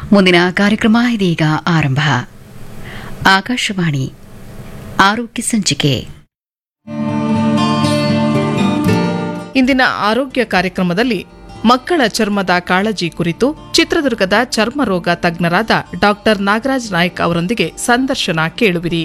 ಮುಂದಿನ ಕಾರ್ಯಕ್ರಮ ಇದೀಗ ಆರಂಭ ಆಕಾಶವಾಣಿ ಆರೋಗ್ಯ ಸಂಚಿಕೆ ಇಂದಿನ ಆರೋಗ್ಯ ಕಾರ್ಯಕ್ರಮದಲ್ಲಿ ಮಕ್ಕಳ ಚರ್ಮದ ಕಾಳಜಿ ಕುರಿತು ಚಿತ್ರದುರ್ಗದ ಚರ್ಮ ರೋಗ ತಜ್ಞರಾದ ಡಾಕ್ಟರ್ ನಾಗರಾಜ್ ನಾಯ್ಕ್ ಅವರೊಂದಿಗೆ ಸಂದರ್ಶನ ಕೇಳುವಿರಿ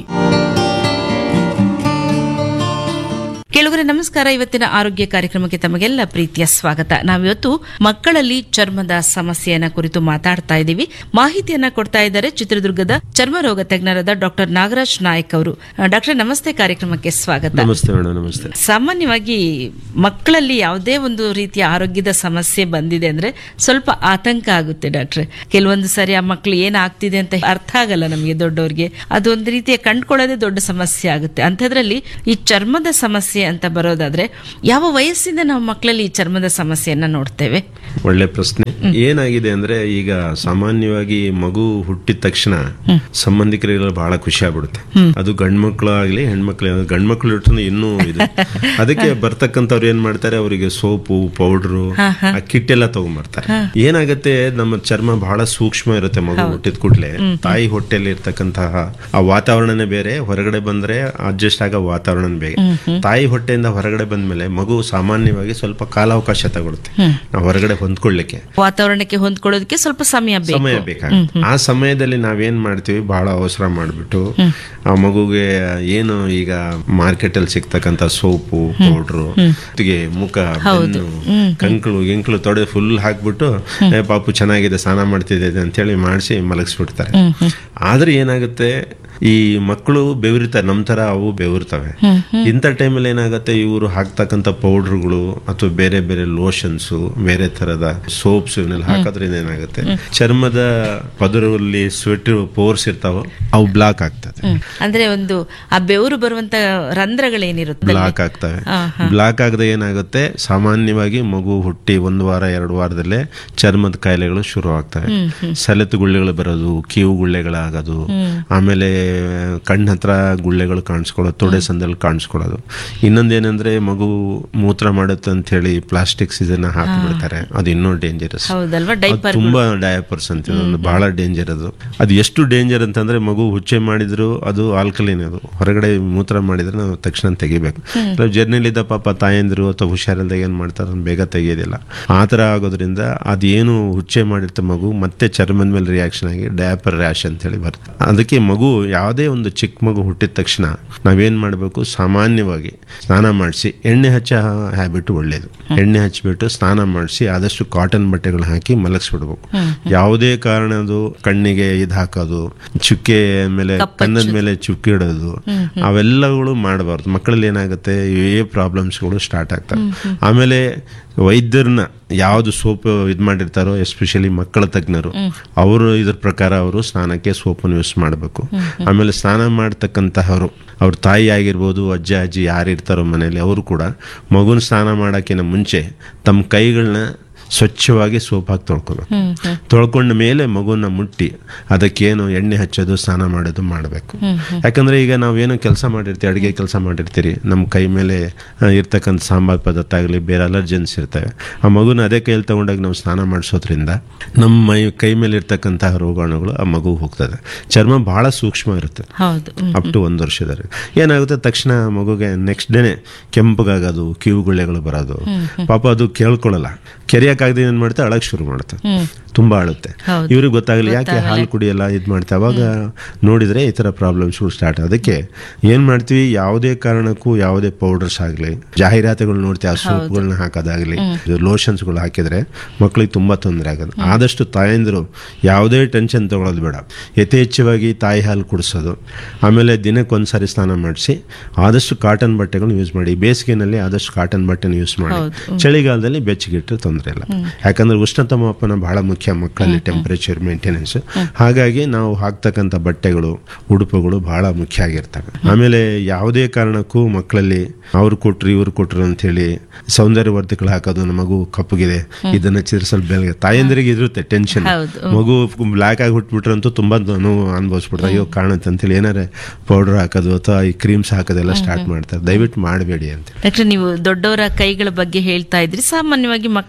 ಕೆಲವರೇ ನಮಸ್ಕಾರ ಇವತ್ತಿನ ಆರೋಗ್ಯ ಕಾರ್ಯಕ್ರಮಕ್ಕೆ ತಮಗೆಲ್ಲ ಪ್ರೀತಿಯ ಸ್ವಾಗತ ನಾವಿವತ್ತು ಮಕ್ಕಳಲ್ಲಿ ಚರ್ಮದ ಸಮಸ್ಯೆಯನ್ನ ಕುರಿತು ಮಾತಾಡ್ತಾ ಇದ್ದೀವಿ ಮಾಹಿತಿಯನ್ನ ಕೊಡ್ತಾ ಇದ್ದಾರೆ ಚಿತ್ರದುರ್ಗದ ಚರ್ಮ ರೋಗ ತಜ್ಞರಾದ ಡಾಕ್ಟರ್ ನಾಗರಾಜ್ ನಾಯ್ಕ್ ಅವರು ಡಾಕ್ಟರ್ ನಮಸ್ತೆ ಕಾರ್ಯಕ್ರಮಕ್ಕೆ ಸ್ವಾಗತ ನಮಸ್ತೆ ಮೇಡಮ್ ನಮಸ್ತೆ ಸಾಮಾನ್ಯವಾಗಿ ಮಕ್ಕಳಲ್ಲಿ ಯಾವುದೇ ಒಂದು ರೀತಿಯ ಆರೋಗ್ಯದ ಸಮಸ್ಯೆ ಬಂದಿದೆ ಅಂದ್ರೆ ಸ್ವಲ್ಪ ಆತಂಕ ಆಗುತ್ತೆ ಡಾಕ್ಟ್ರೆ ಕೆಲವೊಂದು ಸಾರಿ ಆ ಮಕ್ಕಳು ಏನಾಗ್ತಿದೆ ಅಂತ ಅರ್ಥ ಆಗಲ್ಲ ನಮಗೆ ದೊಡ್ಡವರಿಗೆ ಅದೊಂದು ರೀತಿಯ ಕಂಡ್ಕೊಳ್ಳೋದೇ ದೊಡ್ಡ ಸಮಸ್ಯೆ ಆಗುತ್ತೆ ಅಂಥದ್ರಲ್ಲಿ ಈ ಚರ್ಮದ ಸಮಸ್ಯೆ ಅಂತ ಬರೋದಾದ್ರೆ ಯಾವ ವಯಸ್ಸಿಂದ ನಾವು ಮಕ್ಕಳಲ್ಲಿ ಈ ಚರ್ಮದ ಸಮಸ್ಯೆಯನ್ನ ನೋಡ್ತೇವೆ ಒಳ್ಳೆ ಪ್ರಶ್ನೆ ಏನಾಗಿದೆ ಅಂದ್ರೆ ಈಗ ಸಾಮಾನ್ಯವಾಗಿ ಮಗು ಹುಟ್ಟಿದ ತಕ್ಷಣ ಸಂಬಂಧಿಕರಿಗೆಲ್ಲ ಬಹಳ ಖುಷಿ ಆಗ್ಬಿಡುತ್ತೆ ಅದು ಗಂಡ್ ಮಕ್ಳು ಆಗ್ಲಿ ಹೆಣ್ಮಕ್ಳು ಗಂಡ್ ಮಕ್ಳು ಇಟ್ಟು ಇನ್ನೂ ಇದು ಅದಕ್ಕೆ ಬರ್ತಕ್ಕಂಥವ್ರು ಏನ್ ಮಾಡ್ತಾರೆ ಅವರಿಗೆ ಸೋಪು ಪೌಡ್ರು ಆ ಕಿಟ್ ಎಲ್ಲ ತಗೊಂಡ್ಬರ್ತಾರೆ ಏನಾಗತ್ತೆ ನಮ್ಮ ಚರ್ಮ ಬಹಳ ಸೂಕ್ಷ್ಮ ಇರುತ್ತೆ ಮಗು ಹುಟ್ಟಿದ ಕೂಡಲೇ ತಾಯಿ ಹೊಟ್ಟೆಯಲ್ಲಿ ಇರ್ತಕ್ಕಂತಹ ಆ ವಾತಾವರಣನೇ ಬೇರೆ ಹೊರಗಡೆ ಬಂದ್ರೆ ಅಡ್ಜಸ್ಟ್ ಆಗೋ ವಾತಾವರಣ ಬೇರೆ ತಾಯಿ ಹೊಟ್ಟೆಯಿಂದ ಹೊರಗಡೆ ಬಂದ್ಮೇಲೆ ಮಗು ಸಾಮಾನ್ಯವಾಗಿ ಸ್ವಲ್ಪ ಕಾಲಾವಕಾಶ ತಗೊಳುತ್ತೆ ನಾವು ಹೊರಗಡೆ ಹೊಂದ್ಕೊಳ್ಳಿಕ್ಕೆ ವಾತಾವರಣಕ್ಕೆ ಹೊಂದ್ಕೊಳ್ಳೋದಕ್ಕೆ ಸ್ವಲ್ಪ ಸಮಯ ಬೇಕು ಸಮಯ ಬೇಕಾಗುತ್ತೆ ಆ ಸಮಯದಲ್ಲಿ ನಾವೇನ್ ಮಾಡ್ತೀವಿ ಬಹಳ ಅವಸರ ಮಾಡ್ಬಿಟ್ಟು ಆ ಮಗುಗೆ ಏನು ಈಗ ಮಾರ್ಕೆಟ್ ಅಲ್ಲಿ ಸಿಗ್ತಕ್ಕಂತ ಸೋಪು ಪೌಡ್ರು ಜೊತೆಗೆ ಮುಖ ಬೆನ್ನು ಕಂಕಳು ಗಿಂಕಳು ತೊಡೆ ಫುಲ್ ಹಾಕ್ಬಿಟ್ಟು ಏ ಪಾಪು ಚೆನ್ನಾಗಿದೆ ಸ್ನಾನ ಮಾಡ್ತಿದೆ ಅಂತ ಹೇಳಿ ಮಾಡಿಸಿ ಮಲಗಿಸ್ಬಿಡ್ತಾರೆ ಆದ್ರೆ ಏನಾಗುತ್ತೆ ಈ ಮಕ್ಕಳು ಬೆವರಿತಾರೆ ನಮ್ ತರ ಅವು ಬೆವರ್ತವೆ ಇಂಥ ಟೈಮಲ್ಲಿ ಏನಾಗುತ್ತೆ ಇವರು ಹಾಕ್ತಕ್ಕಂಥ ಪೌಡರ್ಗಳು ಅಥವಾ ಬೇರೆ ಬೇರೆ ಲೋಷನ್ಸ್ ಬೇರೆ ತರದ ಸೋಪ್ಸ್ ಇವನ್ನೆಲ್ಲ ಹಾಕೋದ್ರಿಂದ ಏನಾಗುತ್ತೆ ಚರ್ಮದ ಪದರಲ್ಲಿ ಸ್ವೆಟ್ ಪೋರ್ಸ್ ಇರ್ತಾವ ಅವು ಬ್ಲಾಕ್ ಆಗ್ತದೆ ಹ್ಮ್. ಅಂದ್ರೆ ಒಂದು ಆ ಬೆವರು ಬರುವಂತ ರಂಧ್ರಗಳೇನಿರುತ್ತೆ ಬ್ಲಾಕ್ ಆಗ್ತವೆ ಬ್ಲಾಕ್ ಆಗದೆ ಏನಾಗುತ್ತೆ ಸಾಮಾನ್ಯವಾಗಿ ಮಗು ಹುಟ್ಟಿ ಒಂದು ವಾರ ಎರಡು ವಾರದಲ್ಲೇ ಚರ್ಮದ ಕಾಯಿಲೆಗಳು ಶುರು ಆಗ್ತವೆ ಸೆಲೆತು ಗುಳ್ಳೆಗಳು ಬರೋದು ಕೀವು ಗುಳ್ಳೆಗಳಾಗೋದು ಆಮೇಲೆ ಕಣ್ಣ ಹತ್ರ ಗುಳ್ಳೆಗಳು ಕಾಣಿಸ್ಕೊಳ್ಳೋದು ತೊಡೆ ಸಂದಲ್ಲಿ ಕಾಣಿಸ್ಕೊಳ್ಳೋದು ಇನ್ನೊಂದೇನಂದ್ರೆ ಮಗು ಮೂತ್ರ ಮಾಡುತ್ತೆ ಅಂತ ಹೇಳಿ ಪ್ಲಾಸ್ಟಿಕ್ಸ್ ಇದನ್ನ ಹಾಕಿಬಿಡ್ತಾರೆ ಅದು ಇನ್ನೂ ಡೇಂಜರಸ್ ಹೌದಲ್ವಾ ಅದು ಡೈಪರ್ ತುಂಬಾ ಡಯಾಪರ್ಸ್ ಅಂತ ಒಂದು ಬಹಳ ಡೇಂಜರ್ ಅದು ಅದು ಎಷ್ಟು ಡೇಂಜರ್ ಅಂತಂದ್ರೆ ಮಗು ಹುಚ್ಚೆ ಮಾಡಿದ್ರು ಅದು ಆಲ್ಕಲಿನ್ ಅದು ಹೊರಗಡೆ ಮೂತ್ರ ಮಾಡಿದ್ರೆ ನಾವು ತಕ್ಷಣ ತೆಗಿಬೇಕು ಜರ್ನಿಲಿದ್ದ ಪಾಪ ತಾಯಂದಿರು ಅಥವಾ ಹುಷಾರಿಲ್ದಾಗ ಏನ್ ಮಾಡ್ತಾರೆ ಅದನ್ನ ಬೇಗ ತೆಗಿಯೋದಿಲ್ಲ ಆ ಥರ ಆಗೋದ್ರಿಂದ ಅದೇನು ಹುಚ್ಚೆ ಮಾಡಿರ್ತ ಮಗು ಮತ್ತೆ ಚರ್ಮದ ಮೇಲೆ ರಿಯಾಕ್ಷನ್ ಆಗಿ ಡಯಾಪರ್ ರ್ಯಾಶ್ ಅಂತ ಹೇಳಿ ಬರುತ್ತೆ ಅದಕ್ಕೆ ಮಗು ಯಾವುದೇ ಒಂದು ಚಿಕ್ಕ ಮಗು ಹುಟ್ಟಿದ ತಕ್ಷಣ ನಾವೇನ್ ಮಾಡಬೇಕು ಸಾಮಾನ್ಯವಾಗಿ ಸ್ನಾನ ಮಾಡಿಸಿ ಎಣ್ಣೆ ಹಚ್ಚ ಹ್ಯಾಬಿಟ್ ಒಳ್ಳೇದು ಎಣ್ಣೆ ಹಚ್ಬಿಟ್ಟು ಸ್ನಾನ ಮಾಡಿಸಿ ಆದಷ್ಟು ಕಾಟನ್ ಬಟ್ಟೆಗಳು ಹಾಕಿ ಮಲಗಿಸ್ಬಿಡ್ಬೇಕು ಯಾವುದೇ ಕಾರಣದು ಕಣ್ಣಿಗೆ ಇದು ಹಾಕೋದು ಚುಕ್ಕೆ ಮೇಲೆ ಕಣ್ಣದ ಮೇಲೆ ಚುಕ್ಕಿ ಇಡೋದು ಅವೆಲ್ಲಗಳು ಮಾಡಬಾರ್ದು ಮಕ್ಕಳಲ್ಲಿ ಏನಾಗುತ್ತೆ ಇವೇ ಪ್ರಾಬ್ಲಮ್ಸ್ಗಳು ಸ್ಟಾರ್ಟ್ ಆಗ್ತವೆ ಆಮೇಲೆ ವೈದ್ಯರನ್ನ ಯಾವ್ದು ಸೋಪ್ ಇದು ಮಾಡಿರ್ತಾರೋ ಎಸ್ಪೆಷಲಿ ಮಕ್ಕಳ ತಜ್ಞರು ಅವರು ಇದ್ರ ಪ್ರಕಾರ ಅವರು ಸ್ನಾನಕ್ಕೆ ಸೋಪನ್ನು ಯೂಸ್ ಮಾಡಬೇಕು ಆಮೇಲೆ ಸ್ನಾನ ಮಾಡ್ತಕ್ಕಂತಹವರು ಅವ್ರ ತಾಯಿ ಆಗಿರ್ಬೋದು ಅಜ್ಜ ಅಜ್ಜಿ ಯಾರು ಇರ್ತಾರೋ ಮನೇಲಿ ಅವರು ಕೂಡ ಮಗುನ ಸ್ನಾನ ಮಾಡೋಕ್ಕಿಂತ ಮುಂಚೆ ತಮ್ಮ ಕೈಗಳನ್ನ ಸ್ವಚ್ಛವಾಗಿ ಸೋಪ್ ಹಾಕಿ ತೊಳ್ಕೊಬೇಕು ತೊಳ್ಕೊಂಡ ಮೇಲೆ ಮಗುನ ಮುಟ್ಟಿ ಅದಕ್ಕೇನು ಎಣ್ಣೆ ಹಚ್ಚೋದು ಸ್ನಾನ ಮಾಡೋದು ಮಾಡಬೇಕು ಯಾಕಂದ್ರೆ ಈಗ ನಾವೇನು ಕೆಲಸ ಮಾಡಿರ್ತೀವಿ ಅಡುಗೆ ಕೆಲಸ ಮಾಡಿರ್ತೀರಿ ನಮ್ಮ ಕೈ ಮೇಲೆ ಆ, ಇರ್ತಕ್ಕಂಥ ಸಾಂಬಾರ್ ಪದಾರ್ಥ ಆಗಲಿ ಬೇರೆ ಅಲರ್ಜೆನ್ಸ್ ಇರ್ತವೆ ಆ ಮಗುನ ಅದೇ ಕೈಯಲ್ಲಿ ತಗೊಂಡಾಗ ನಾವು ಸ್ನಾನ ಮಾಡಿಸೋದ್ರಿಂದ ನಮ್ಮ ಮೈ ಕೈ ಮೇಲೆ ಇರ್ತಕ್ಕಂತಹ ರೋಗಾಣುಗಳು ಆ ಮಗು ಹೋಗ್ತದೆ ಚರ್ಮ ಬಹಳ ಸೂಕ್ಷ್ಮ ಇರುತ್ತೆ ಹೌದು ಹ್ಮ್. ಅಪ್ ಟು ಒಂದು ವರ್ಷದವರೆಗೆ ಏನಾಗುತ್ತೆ ತಕ್ಷಣ ಮಗುಗೆ ನೆಕ್ಸ್ಟ್ ಡೇನೆ ಕೆಂಪಗಾಗೋದು ಕಿವು ಗುಳ್ಳೆಗಳು ಬರೋದು ಪಾಪ ಅದು ಕೇಳ್ಕೊಳ್ಳಲ್ಲ ಕೆರೆಯಕ್ಕಾಗದೆ ಏನ್ ಮಾಡುತ್ತೆ ಅಳಕ್ ಶುರು ಮಾಡುತ್ತೆ ತುಂಬಾ ಅಳುತ್ತೆ ಹೌದು. ಇವ್ರಿಗೆ ಗೊತ್ತಾಗಲಿ ಯಾಕೆ ಹಾಲು ಕುಡಿಯಲ್ಲ ಇದು ಮಾಡ್ತಾ ಅವಾಗ ನೋಡಿದ್ರೆ ಈ ತರ ಪ್ರಾಬ್ಲಮ್ಸ್ಗಳು ಸ್ಟಾರ್ಟ್ ಅದಕ್ಕೆ ಏನ್ ಮಾಡ್ತೀವಿ ಯಾವುದೇ ಕಾರಣಕ್ಕೂ ಯಾವುದೇ ಪೌಡರ್ಸ್ ಆಗಲಿ ಜಾಹೀರಾತುಗಳು ನೋಡ್ತೀವಿ ಆ ಸೋಪ್ಗಳನ್ನ ಹಾಕೋದಾಗ್ಲಿ ಲೋಷನ್ಸ್ಗಳು ಹಾಕಿದ್ರೆ ಮಕ್ಕಳಿಗೆ ತುಂಬಾ ತೊಂದರೆ ಆಗೋದು ಆದಷ್ಟು ತಾಯಂದಿರು ಯಾವುದೇ ಟೆನ್ಷನ್ ತಗೊಳ್ಳೋದು ಬೇಡ ಯಥೇಚ್ಛವಾಗಿ ತಾಯಿ ಹಾಲು ಕುಡಿಸೋದು ಆಮೇಲೆ ದಿನಕ್ಕೊಂದ್ಸರಿ ಸ್ನಾನ ಮಾಡಿಸಿ ಆದಷ್ಟು ಕಾಟನ್ ಬಟ್ಟೆಗಳನ್ನ ಯೂಸ್ ಮಾಡಿ ಬೇಸಿಗೆನಲ್ಲಿ ಆದಷ್ಟು ಕಾಟನ್ ಬಟ್ಟೆನ ಯೂಸ್ ಮಾಡಿ ಚಳಿಗಾಲದಲ್ಲಿ ಬೆಚ್ಚಗಿಟ್ಟರೆ ತೊಂದರೆ ಇಲ್ಲ ಯಾಕಂದ್ರೆ ಉಷ್ಣತಾಮಾಪನ ಬಹಳ ಮುಖ್ಯ ಮಕ್ಕಳಲ್ಲಿ ಟೆಂಪರೇಚರ್ ಮೇಂಟೆನೆನ್ಸ್ ಹಾಗಾಗಿ ನಾವು ಹಾಕ್ತಕ್ಕಂಥ ಬಟ್ಟೆಗಳು ಉಡುಪುಗಳು ಬಹಳ ಮುಖ್ಯ ಆಗಿರ್ತವೆ ಆಮೇಲೆ ಯಾವುದೇ ಕಾರಣಕ್ಕೂ ಮಕ್ಕಳಲ್ಲಿ ಅವ್ರು ಕೊಟ್ರು ಇವ್ರು ಕೊಟ್ರು ಅಂತ ಹೇಳಿ ಸೌಂದರ್ಯವರ್ಧಕಗಳು ಹಾಕೋದು ನಮ್ಮ ಮಗು ಕಪ್ಪಗಿದೆ ಇದನ್ನ ಚಿರ್ಸಲ್ ಬೆಳಗ್ಗೆ ತಾಯಂದಿರಿಗೆ ಇರುತ್ತೆ ಟೆನ್ಷನ್ ಹೌದು. ಮಗು ಬ್ಲ್ಯಾಕ್ ಆಗಿ ಹುಟ್ಬಿಟ್ರಂತೂ ತುಂಬಾ ನೋವು ಅನುಭವಿಸ್ಬಿಡ್ತಾರೆ ಅಯ್ಯೋ ಕಾಣುತ್ತೆ ಅಂತೇಳಿ ಏನಾರೆ ಪೌಡರ್ ಹಾಕೋದು ಅಥವಾ ಈ ಕ್ರೀಮ್ಸ್ ಹಾಕೋದೆಲ್ಲ ಸ್ಟಾರ್ಟ್ ಮಾಡ್ತಾರೆ ದಯವಿಟ್ಟು ಮಾಡಬೇಡಿ ಅಂತ ಡಾಕ್ಟರ್ ನೀವು ದೊಡ್ಡವರ ಕೈಗಳ ಬಗ್ಗೆ ಹೇಳ್ತಾ ಇದ್ರಿ ಸಾಮಾನ್ಯವಾಗಿ ಮಕ್ಕಳಿಗೆ ಸ್ನಾನ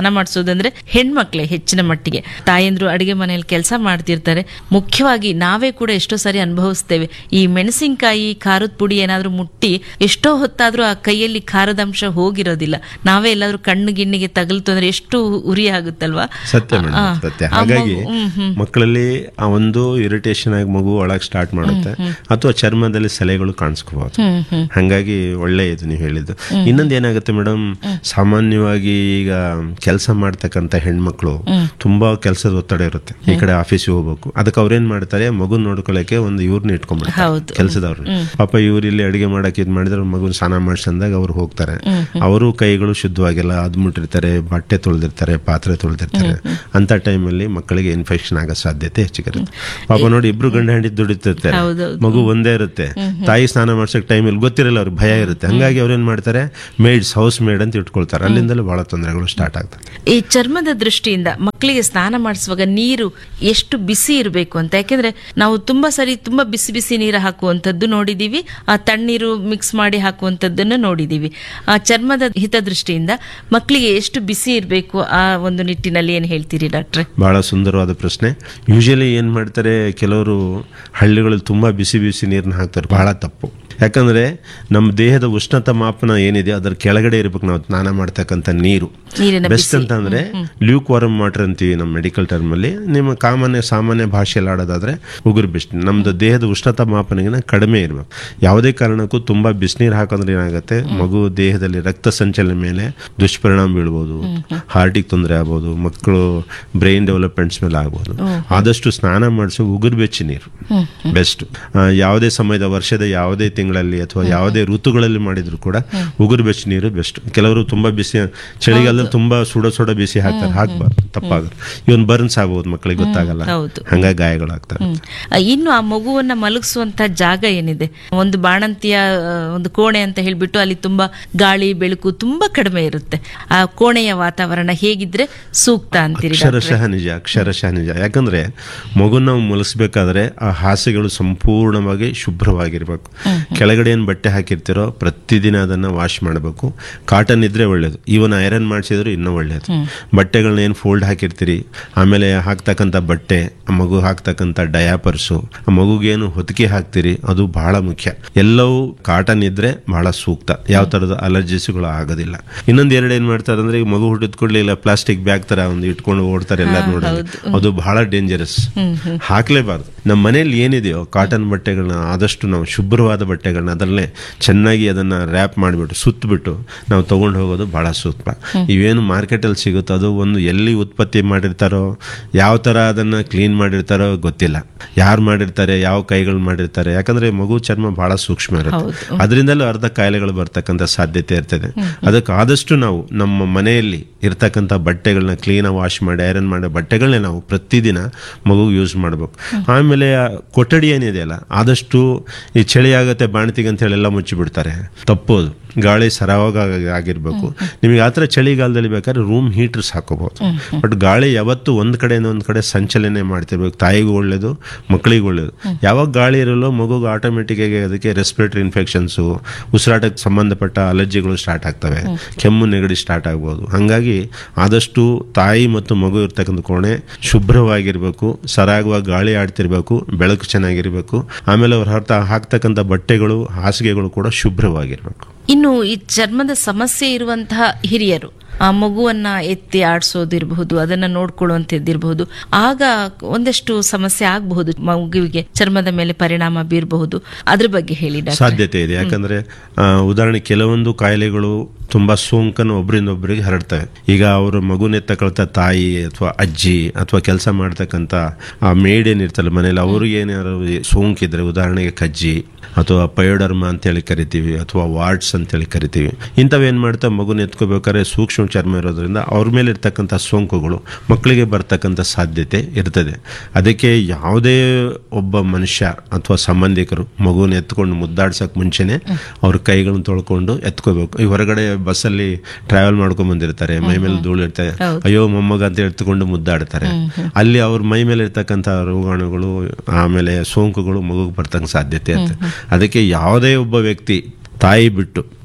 ಸ್ನಾನ ಮಾಡಿಸೋದಂದ್ರೆ ಹೆಣ್ಮಕ್ಳೇ ಹೆಚ್ಚಿನ ಮಟ್ಟಿಗೆ ತಾಯಂದ್ರು ಅಡಿಗೆ ಮನೆಯಲ್ಲಿ ಕೆಲಸ ಮಾಡ್ತಿರ್ತಾರೆ ಮುಖ್ಯವಾಗಿ ನಾವೇ ಕೂಡ ಎಷ್ಟೋ ಸಾರಿ ಅನುಭವಿಸ್ತೇವೆ ಈ ಮೆಣಸಿನಕಾಯಿ ಖಾರದ ಪುಡಿ ಏನಾದ್ರೂ ಮುಟ್ಟಿ ಎಷ್ಟೋ ಹೊತ್ತಾದ್ರೂ ಆ ಕೈಯಲ್ಲಿ ಖಾರದ ಅಂಶ ಹೋಗಿರೋದಿಲ್ಲ ನಾವೇ ಎಲ್ಲಾದ್ರೂ ಕಣ್ಣು ಗಿಣ್ಣಿಗೆ ತಗಲ್ತು ಅಂದ್ರೆ ಎಷ್ಟು ಉರಿ ಆಗುತ್ತಲ್ವಾ ಸತ್ಯ ಮೇಡಮ್ ಆ, ಸತ್ಯ ಆ ಹಾಗಾಗಿ ಮಗು- ಹ್ಮ್, ಹ್ಮ್. ಮಕ್ಕಳಲ್ಲಿ ಆ ಒಂದು ಇರಿಟೇಷನ್ ಆಗಿ ಮಗು ಒಳಗೆ ಸ್ಟಾರ್ಟ್ ಮಾಡುತ್ತೆ ಅಥವಾ ಚರ್ಮದಲ್ಲಿ ಸೆಲೆಗಳು ಕಾಣಿಸ್ಕೋಬಹುದು ಹಂಗಾಗಿ ಒಳ್ಳೆ ಇದು ನೀವು ಹೇಳಿದ್ದು ಇನ್ನೊಂದು ಏನಾಗುತ್ತೆ ಮೇಡಮ್ ಸಾಮಾನ್ಯವಾಗಿ ಈಗ ಕೆಲಸ ಮಾಡ್ತಕ್ಕಂಥ ಹೆಣ್ಮಕ್ಳು ತುಂಬಾ ಕೆಲಸದ ಒತ್ತಡ ಇರುತ್ತೆ ಈ ಕಡೆ ಆಫೀಸಿಗೆ ಹೋಗ್ಬೇಕು ಅದಕ್ಕೆ ಅವ್ರೇನ್ ಮಾಡ್ತಾರೆ ಮಗು ನೋಡ್ಕೊಳ್ಳಕ್ಕೆ ಒಂದು ಇವ್ರನ್ನ ಇಟ್ಕೊಂಡ್ಬಿಡ್ತಾರೆ ಹೌದು. ಕೆಲಸದವ್ರು ಪಾಪ ಇವ್ರು ಇಲ್ಲಿ ಅಡಿಗೆ ಮಾಡಕ್ ಇದ್ ಮಾಡಿದ್ರೆ ಮಗುನ ಸ್ನಾನ ಮಾಡ್ಸಂದಾಗ ಅವ್ರು ಹೋಗ್ತಾರೆ ಅವರು ಕೈಗಳು ಶುದ್ಧವಾಗಿಲ್ಲ ಅದ್ ಮುಟ್ಟಿರ್ತಾರೆ ಬಟ್ಟೆ ತೊಳೆದಿರ್ತಾರೆ ಪಾತ್ರೆ ತೊಳೆದಿರ್ತಾರೆ ಅಂತ ಟೈಮಲ್ಲಿ ಮಕ್ಕಳಿಗೆ ಇನ್ಫೆಕ್ಷನ್ ಆಗೋ ಸಾಧ್ಯತೆ ಹೆಚ್ಚಿಗಿರುತ್ತೆ ಪಾಪ ನೋಡಿ ಇಬ್ರು ಗಂಡ ಹೆಂಡಿ ದುಡಿತಿರ್ತಾರೆ ಹೌದೌದು. ಮಗು ಒಂದೇ ಇರುತ್ತೆ ತಾಯಿ ಸ್ನಾನ ಮಾಡ್ಸಕ್ ಟೈಮಲ್ಲಿ ಗೊತ್ತಿರಲ್ಲ ಅವ್ರಿಗೆ ಭಯ ಇರುತ್ತೆ ಹಂಗಾಗಿ ಅವ್ರೇನ್ ಮಾಡ್ತಾರೆ ಮೇಡ್ಸ್ ಹೌಸ್ ಮೇಡ್ ಅಂತ ಇಟ್ಕೊಳ್ತಾರೆ ಅಲ್ಲಿಂದಲೇ ಬಹಳ ತೊಂದರೆಗಳು ಸ್ಟಾರ್ಟ್ ಆಗ್ತದೆ ಈ ಚರ್ಮದ ದೃಷ್ಟಿಯಿಂದ ಮಕ್ಕಳಿಗೆ ಸ್ನಾನ ಮಾಡಿಸುವಾಗ ನೀರು ಎಷ್ಟು ಬಿಸಿ ಇರಬೇಕು ಅಂತ ಯಾಕೆಂದ್ರೆ ನಾವು ತುಂಬಾ ಸರಿ ತುಂಬಾ ಬಿಸಿ ಬಿಸಿ ನೀರು ಹಾಕುವಂಥದ್ದು ನೋಡಿದೀವಿ ಆ ತಣ್ಣೀರು ಮಿಕ್ಸ್ ಮಾಡಿ ಹಾಕುವಂಥದ್ದನ್ನು ನೋಡಿದೀವಿ ಆ ಚರ್ಮದ ಹಿತದೃಷ್ಟಿಯಿಂದ ಮಕ್ಕಳಿಗೆ ಎಷ್ಟು ಬಿಸಿ ಇರಬೇಕು ಆ ಒಂದು ನಿಟ್ಟಿನಲ್ಲಿ ಏನ್ ಹೇಳ್ತೀರಿ ಡಾಕ್ಟ್ರೆ ಬಹಳ ಸುಂದರವಾದ ಪ್ರಶ್ನೆ ಯೂಶಲಿ ಏನ್ ಮಾಡ್ತಾರೆ ಕೆಲವರು ಹಳ್ಳಿಗಳಲ್ಲಿ ತುಂಬಾ ಬಿಸಿ ಬಿಸಿ ನೀರನ್ನ ಹಾಕ್ತಾರೆ ಬಹಳ ತಪ್ಪು ಯಾಕಂದ್ರೆ ನಮ್ಮ ದೇಹದ ಉಷ್ಣತ ಮಾಪನ ಏನಿದೆ ಅದರ ಕೆಳಗಡೆ ಇರ್ಬೇಕು ನಾವು ಸ್ನಾನ ಮಾಡ್ತಕ್ಕಂಥ ನೀರು ನೀರಿನ ಬೆಸ್ಟ್ ಅಂತ ಅಂದ್ರೆ ಲ್ಯೂಕ್ ವಾರಮ್ ವಾಟರ್ ಅಂತೀವಿ ನಮ್ಮ ಮೆಡಿಕಲ್ ಟರ್ಮ್ ಅಲ್ಲಿ ನಿಮ್ಮ ಕಾಮನ್ಯ ಸಾಮಾನ್ಯ ಭಾಷೆಯಲ್ಲಿ ಆಡೋದಾದ್ರೆ ಉಗುರು ಬೆಸ್ಟ್ ನಮ್ದು ದೇಹದ ಉಷ್ಣತ ಮಾಪನಗಿನ ಕಡಿಮೆ ಇರಬೇಕು ಯಾವುದೇ ಕಾರಣಕ್ಕೂ ತುಂಬಾ ಬಿಸಿನೀರು ಹಾಕೋದ್ರೆ ಏನಾಗುತ್ತೆ ಮಗು ದೇಹದಲ್ಲಿ ರಕ್ತ ಸಂಚಲನ ಮೇಲೆ ದುಷ್ಪರಿಣಾಮ ಬೀಳ್ಬೋದು ಹಾರ್ಟಿಗೆ ತೊಂದರೆ ಆಗ್ಬೋದು ಮಕ್ಕಳು ಬ್ರೈನ್ ಡೆವಲಪ್ಮೆಂಟ್ಸ್ ಮೇಲೆ ಆಗ್ಬೋದು ಆದಷ್ಟು ಸ್ನಾನ ಮಾಡಿಸೋ ಉಗುರು ಬೆಚ್ಚಿ ನೀರು ಬೆಸ್ಟ್ ಯಾವುದೇ ಸಮಯದ ವರ್ಷದ ಯಾವುದೇ ತಿಂಗಳಲ್ಲಿ ಅಥವಾ ಯಾವುದೇ ಋತುಗಳಲ್ಲಿ ಮಾಡಿದ್ರು ಕೂಡ ಉಗುರು ಬೆಚ್ಚ ನೀರು ಬೆಸ್ಟ್ ಕೆಲವರು ತುಂಬಾ ಬಿಸಿ ಚಳಿಗಾಲದಲ್ಲಿ ತುಂಬಾ ಸುಡ ಸುಡ ಬಿಸಿ ಹಾಕ್ತಾರೆ ಹಾಕ್ಬಾರ್ದು ತಪ್ಪಾಗುತ್ತೆ ಇವನ್ ಬರ್ನ್ಸ್ ಆಗ್ಬೋದು ಮಕ್ಕಳಿಗೆ ಗೊತ್ತಾಗಲ್ಲ ಹೌದು. ಹಂಗಾಗಿ ಗಾಯಗಳಾಗ್ತವೆ ಹ್ಮ್. ಆ, ಇನ್ನು ಆ ಮಗುವನ್ನ ಮಲಗಿಸುವಂತ ಜಾಗ ಏನಿದೆ ಒಂದು ಬಾಣಂತಿಯ ಆ, ಒಂದು ಕೋಣೆ ಅಂತ ಹೇಳ್ಬಿಟ್ಟು ಅಲ್ಲಿ ತುಂಬಾ ಗಾಳಿ ಬೆಳಕು ತುಂಬಾ ಕಡಿಮೆ ಇರುತ್ತೆ ಆ ಕೋಣೆಯ ವಾತಾವರಣ ಹೇಗಿದ್ರೆ ಸೂಕ್ತ ಅಂತೀರಿ ಡಾಕ್ಟ್ರೆ? ಅಕ್ಷರಶಃ ನಿಜ ಅಕ್ಷರಶಃ ನಿಜ ಯಾಕಂದ್ರೆ ಮಗುನ ನಾವು ಮುಲಿಸ್ಬೇಕಾದ್ರೆ ಆ ಹಾಸಿಗೆಗಳು ಸಂಪೂರ್ಣವಾಗಿ ಶುಭ್ರವಾಗಿರ್ಬೇಕು ಕೆಳಗಡೆ ಏನು ಬಟ್ಟೆ ಹಾಕಿರ್ತೀರೋ ಪ್ರತಿದಿನ ಅದನ್ನ ವಾಶ್ ಮಾಡಬೇಕು ಕಾಟನ್ ಇದ್ರೆ ಒಳ್ಳೇದು ಇವನ್ ಐರನ್ ಮಾಡಿಸಿದ್ರು ಇನ್ನೂ ಒಳ್ಳೇದು ಬಟ್ಟೆಗಳನ್ನ ಏನು ಫೋಲ್ಡ್ ಹಾಕಿರ್ತೀರಿ ಆಮೇಲೆ ಹಾಕ್ತಕ್ಕಂಥ ಬಟ್ಟೆ ಆ ಮಗು ಹಾಕ್ತಕ್ಕಂಥ ಡಯಾಪರ್ಸು ಆ ಮಗುಗೇನು ಹೊತ್ತಿಗೆ ಹಾಕ್ತೀರಿ ಅದು ಬಹಳ ಮುಖ್ಯ ಎಲ್ಲವೂ ಕಾಟನ್ ಇದ್ರೆ ಬಹಳ ಸೂಕ್ತ ಯಾವ ತರದ ಅಲರ್ಜಿಸ್ಗಳು ಆಗೋದಿಲ್ಲ ಇನ್ನೊಂದು ಎರಡು ಏನ್ ಮಾಡ್ತಾರೆ ಅಂದ್ರೆ ಈಗ ಮಗು ಹುಟ್ಟಿದ ಕೂಡಲೇ ಇಲ್ಲ ಪ್ಲಾಸ್ಟಿಕ್ ಬ್ಯಾಗ್ ತರ ಒಂದು ಇಟ್ಕೊಂಡು ಓಡ್ತಾರೆ ಎಲ್ಲರೂ ನೋಡಿ ಅದು ಬಹಳ ಡೇಂಜರಸ್ ಹಾಕ್ಲೇಬಾರ್ದು ನಮ್ಮ ಮನೇಲಿ ಏನಿದೆಯೋ ಕಾಟನ್ ಬಟ್ಟೆಗಳನ್ನ ಆದಷ್ಟು ನಾವು ಶುಭ್ರವಾದ ಬಟ್ಟೆಗಳನ್ನ ಅದರಲ್ಲೇ ಚೆನ್ನಾಗಿ ಅದನ್ನ ರ್ಯಾಪ್ ಮಾಡಿಬಿಟ್ಟು ಸುತ್ತಬಿಟ್ಟು ನಾವು ತಗೊಂಡು ಹೋಗೋದು ಬಹಳ ಸೂಕ್ತ ಇವೇನು ಮಾರ್ಕೆಟಲ್ಲಿ ಸಿಗುತ್ತೋ ಅದು ಒಂದು ಎಲ್ಲಿ ಉತ್ಪತ್ತಿ ಮಾಡಿರ್ತಾರೋ ಯಾವ ತರ ಅದನ್ನ ಕ್ಲೀನ್ ಮಾಡಿರ್ತಾರೋ ಗೊತ್ತಿಲ್ಲ ಯಾರು ಮಾಡಿರ್ತಾರೆ ಯಾವ ಕೈಗಳು ಮಾಡಿರ್ತಾರೆ ಯಾಕಂದ್ರೆ ಮಗು ಚರ್ಮ ಬಹಳ ಸೂಕ್ಷ್ಮ ಇರುತ್ತೆ ಅದರಿಂದಲೂ ಅರ್ಧ ಕಾಯಿಲೆಗಳು ಬರ್ತಕ್ಕಂಥ ಸಾಧ್ಯತೆ ಇರ್ತದೆ ಅದಕ್ಕೆ ಆದಷ್ಟು ನಾವು ನಮ್ಮ ಮನೆಯಲ್ಲಿ ಇರ್ತಕ್ಕಂಥ ಬಟ್ಟೆಗಳನ್ನ ಕ್ಲೀನಾಗಿ ವಾಶ್ ಮಾಡಿ ಐರನ್ ಮಾಡೋ ಬಟ್ಟೆಗಳನ್ನೇ ನಾವು ಪ್ರತಿದಿನ ಮಗುಗೆ ಯೂಸ್ ಮಾಡಬೇಕು ಆಮೇಲೆ ಆ ಕೊಠಡಿ ಏನಿದೆಯಲ್ಲ ಆದಷ್ಟು ಈ ಚಳಿ ಆಗತ್ತೆ ಬಾಣತಿಗೆ ಅಂತ ಹೇಳಿ ಎಲ್ಲ ಮುಚ್ಚಿಬಿಡ್ತಾರೆ ತಪ್ಪೋದು ಗಾಳಿ ಸರಾಗ ಆಗಿರ್ಬೇಕು ನಿಮಗೆ ಆ ಥರ ಚಳಿಗಾಲದಲ್ಲಿ ಬೇಕಾದ್ರೆ ರೂಮ್ ಹೀಟರ್ಸ್ ಹಾಕೋಬಹುದು ಬಟ್ ಗಾಳಿ ಯಾವತ್ತು ಒಂದ್ ಕಡೆಯಿಂದ ಒಂದ್ ಕಡೆ ಸಂಚಲನೆ ಮಾಡ್ತಿರ್ಬೇಕು ತಾಯಿಗೂ ಒಳ್ಳೇದು ಮಕ್ಕಳಿಗೂ ಒಳ್ಳೇದು ಯಾವಾಗ ಗಾಳಿ ಇರಲ್ಲೋ ಮಗುಗೆ ಆಟೋಮೆಟಿಕ್ ಆಗಿ ಅದಕ್ಕೆ ರೆಸ್ಪಿರೇಟರಿ ಇನ್ಫೆಕ್ಷನ್ಸು ಉಸಿರಾಟಕ್ಕೆ ಸಂಬಂಧಪಟ್ಟ ಅಲರ್ಜಿಗಳು ಸ್ಟಾರ್ಟ್ ಆಗ್ತವೆ ಕೆಮ್ಮು ನೆಗಡಿ ಸ್ಟಾರ್ಟ್ ಆಗ್ಬೋದು ಹಾಗಾಗಿ ಆದಷ್ಟು ತಾಯಿ ಮತ್ತು ಮಗು ಇರ್ತಕ್ಕಂಥ ಕೋಣೆ ಶುಭ್ರವಾಗಿರ್ಬೇಕು ಸರಾಗವಾಗಿ ಗಾಳಿ ಆಡ್ತಿರ್ಬೇಕು ಬೆಳಕು ಚೆನ್ನಾಗಿರ್ಬೇಕು ಆಮೇಲೆ ಅವ್ರು ಹಾಕ್ತಾ ಹಾಕ್ತಕ್ಕಂಥ ಬಟ್ಟೆಗಳು ಹಾಸಿಗೆಗಳು ಕೂಡ ಶುಭ್ರವಾಗಿರ್ಬೇಕು ಇನ್ನು ಈ ಚರ್ಮದ ಸಮಸ್ಯೆ ಇರುವಂತಹ ಹಿರಿಯರು ಆ ಮಗುವನ್ನ ಎತ್ತಿ ಆಡಿಸೋದಿರಬಹುದು ಅದನ್ನ ನೋಡ್ಕೊಳ್ಳುವಂತದ್ದಿರಬಹುದು ಆಗ ಒಂದಷ್ಟು ಸಮಸ್ಯೆ ಆಗಬಹುದು ಮಗುವಿಗೆ ಚರ್ಮದ ಮೇಲೆ ಪರಿಣಾಮ ಬೀರಬಹುದು ಅದ್ರ ಬಗ್ಗೆ ಹೇಳಿ ಡಾಕ್ಟರ್ ಸಾಧ್ಯತೆ ಇದೆ ಯಾಕಂದ್ರೆ ಆ, ಉದಾಹರಣೆ ಕೆಲವೊಂದು ಕಾಯಿಲೆಗಳು ತುಂಬಾ ಸೋಂಕನ್ನು ಒಬ್ಬರಿಂದ ಒಬ್ಬರಿಗೆ ಹರಡ್ತವೆ ಈಗ ಅವರು ಮಗುನೆ ತಗೊಳ್ತಾ ತಾಯಿ ಅಥವಾ ಅಜ್ಜಿ ಅಥವಾ ಕೆಲಸ ಮಾಡ್ತಕ್ಕಂಥ ಆ ಮೇಡ್ ಏನಿರ್ತಲ್ಲ ಮನೇಲಿ ಅವ್ರಿಗೆ ಏನಾದ್ರು ಸೋಂಕಿದ್ರೆ ಉದಾಹರಣೆಗೆ ಕಜ್ಜಿ ಅಥವಾ ಪಯೋಡರ್ಮ ಅಂತೇಳಿ ಕರಿತೀವಿ ಅಥವಾ ವಾರ್ಡ್ಸ್ ಅಂತೇಳಿ ಕರಿತೀವಿ ಇಂಥವೇನ್ ಮಾಡ್ತಾ ಮಗುನ ಎತ್ಕೋಬೇಕಾದ್ರೆ ಸೂಕ್ಷ್ಮ ಚರ್ಮ ಇರೋದ್ರಿಂದ ಅವ್ರ ಮೇಲೆ ಇರ್ತಕ್ಕಂಥ ಸೋಂಕುಗಳು ಮಕ್ಕಳಿಗೆ ಬರ್ತಕ್ಕಂಥ ಸಾಧ್ಯತೆ ಇರ್ತದೆ ಅದಕ್ಕೆ ಯಾವುದೇ ಒಬ್ಬ ಮನುಷ್ಯ ಅಥವಾ ಸಂಬಂಧಿಕರು ಮಗುನ ಎತ್ಕೊಂಡು ಮುದ್ದಾಡ್ಸಕ್ ಮುಂಚೆನೆ ಅವ್ರ ಕೈಗಳನ್ನ ತೊಳ್ಕೊಂಡು ಎತ್ಕೋಬೇಕು ಈ ಹೊರಗಡೆ ಬಸ್ಸಲ್ಲಿ ಟ್ರಾವೆಲ್ ಮಾಡ್ಕೊಂಡ್ ಬಂದಿರ್ತಾರೆ ಮೈ ಮೇಲೆ ಧೂಳು ಇರ್ತಾರೆ ಅಯ್ಯೋ ಮೊಮ್ಮಗ ಅಂತ ಎತ್ಕೊಂಡು ಮುದ್ದಾಡ್ತಾರೆ ಅಲ್ಲಿ ಅವ್ರ ಮೈ ಮೇಲೆ ಇರ್ತಕ್ಕಂಥ ರೋಗಾಣುಗಳು ಆಮೇಲೆ ಸೋಂಕುಗಳು ಮಗುಗೆ ಬರ್ತಕ್ಕಂಥ ಸಾಧ್ಯತೆ ಇರ್ತದೆ ಅದಕ್ಕೆ ಯಾವುದೇ ಒಬ್ಬ ವ್ಯಕ್ತಿ ತಾಯಿ ಬಿಟ್ಟು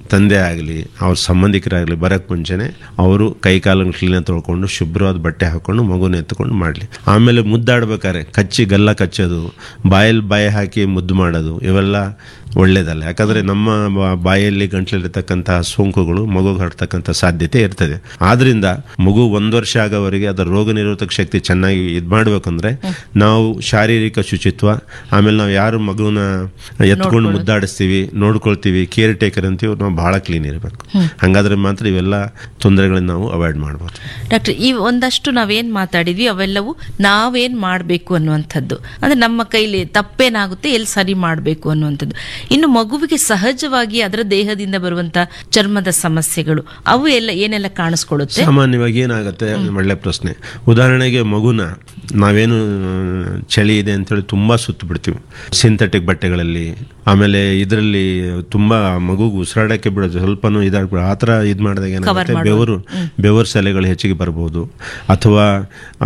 ತಂದೆ ಆಗಲಿ ಅವ್ರ ಸಂಬಂಧಿಕರಾಗಲಿ ಬರೋಕ್ಕೆ ಮುಂಚೆನೆ ಅವರು ಕೈ ಕಾಲನ್ನು ಕ್ಲೀನಾಗಿ ತೊಳ್ಕೊಂಡು ಶುಭ್ರವಾದ ಬಟ್ಟೆ ಹಾಕೊಂಡು ಮಗುನ ಎತ್ಕೊಂಡು ಮಾಡಲಿ ಆಮೇಲೆ ಮುದ್ದಾಡ್ಬೇಕಾದ್ರೆ ಕಚ್ಚಿ ಗಲ್ಲ ಕಚ್ಚೋದು ಬಾಯಲ್ಲಿ ಬಾಯಿ ಹಾಕಿ ಮುದ್ದು ಮಾಡೋದು ಇವೆಲ್ಲ ಒಳ್ಳೇದಲ್ಲ ಯಾಕಂದರೆ ನಮ್ಮ ಬ- ಬಾಯಲ್ಲಿ ಗಂಟ್ಲಲ್ಲಿರ್ತಕ್ಕಂತಹ ಸೋಂಕುಗಳು ಮಗುಗೆ ಹರಡ್ತಕ್ಕಂಥ ಸಾಧ್ಯತೆ ಇರ್ತದೆ ಆದ್ರಿಂದ ಮಗು ಒಂದು ವರ್ಷ ಆಗೋವರೆಗೆ ಅದರ ರೋಗ ನಿರೋಧಕ ಶಕ್ತಿ ಚೆನ್ನಾಗಿ ಇದು ಮಾಡಬೇಕಂದ್ರೆ ನಾವು ಶಾರೀರಿಕ ಶುಚಿತ್ವ ಆಮೇಲೆ ನಾವು ಯಾರು ಮಗುನ ಎತ್ಕೊಂಡು ಮುದ್ದಾಡಿಸ್ತೀವಿ ನೋಡ್ಕೊಳ್ತೀವಿ ಕೇರ್ ಟೇಕರ್ ಅಂತೀವಿ ನಾವು ಬಹಳ ಕ್ಲೀನ್ ಇರಬೇಕು ಹಂಗಾದ್ರೆ ಮಾತ್ರ ಇವೆಲ್ಲ ತೊಂದರೆಗಳನ್ನ ನಾವು ಅವಾಯ್ಡ್ ಮಾಡ್ಬೋದು ಡಾಕ್ಟರ್ ಈ ಒಂದಷ್ಟು ನಾವೇನ್ ಮಾತಾಡಿದ್ವಿ ಅವೆಲ್ಲವೂ ನಾವೇನ್ ಮಾಡಬೇಕು ಅನ್ನುವಂಥದ್ದು ಅಂದ್ರೆ ನಮ್ಮ ಕೈಲಿ ತಪ್ಪೇನಾಗುತ್ತೆ ಎಲ್ಲಿ ಸರಿ ಮಾಡಬೇಕು ಅನ್ನುವಂಥದ್ದು ಇನ್ನು ಮಗುವಿಗೆ ಸಹಜವಾಗಿ ಅದರ ದೇಹದಿಂದ ಬರುವಂತ ಚರ್ಮದ ಸಮಸ್ಯೆಗಳು ಅವು ಎಲ್ಲ ಏನೆಲ್ಲ ಕಾಣಿಸ್ಕೊಳ್ಳುತ್ತೆ ಸಾಮಾನ್ಯವಾಗಿ ಏನಾಗುತ್ತೆ ಒಳ್ಳೆ ಪ್ರಶ್ನೆ ಉದಾಹರಣೆಗೆ ಮಗುನ ನಾವೇನು ಚಳಿ ಇದೆ ಅಂತೇಳಿ ತುಂಬ ಸುತ್ತು ಬಿಡ್ತೀವಿ ಸಿಂಥೆಟಿಕ್ ಬಟ್ಟೆಗಳಲ್ಲಿ ಆಮೇಲೆ ಇದರಲ್ಲಿ ತುಂಬಾ ಮಗುಗೆ ಉಸಿರಾಡಕ್ಕೆ ಬಿಡೋದು ಸ್ವಲ್ಪನೂ ಇದಾಗ್ಬಿಡ ಆ ಥರ ಇದು ಮಾಡಿದಾಗ ಏನಾಗುತ್ತೆ ಬೆವರು ಬೆವರು ಸೆಲೆಗಳು ಹೆಚ್ಚಿಗೆ ಬರ್ಬೋದು ಅಥವಾ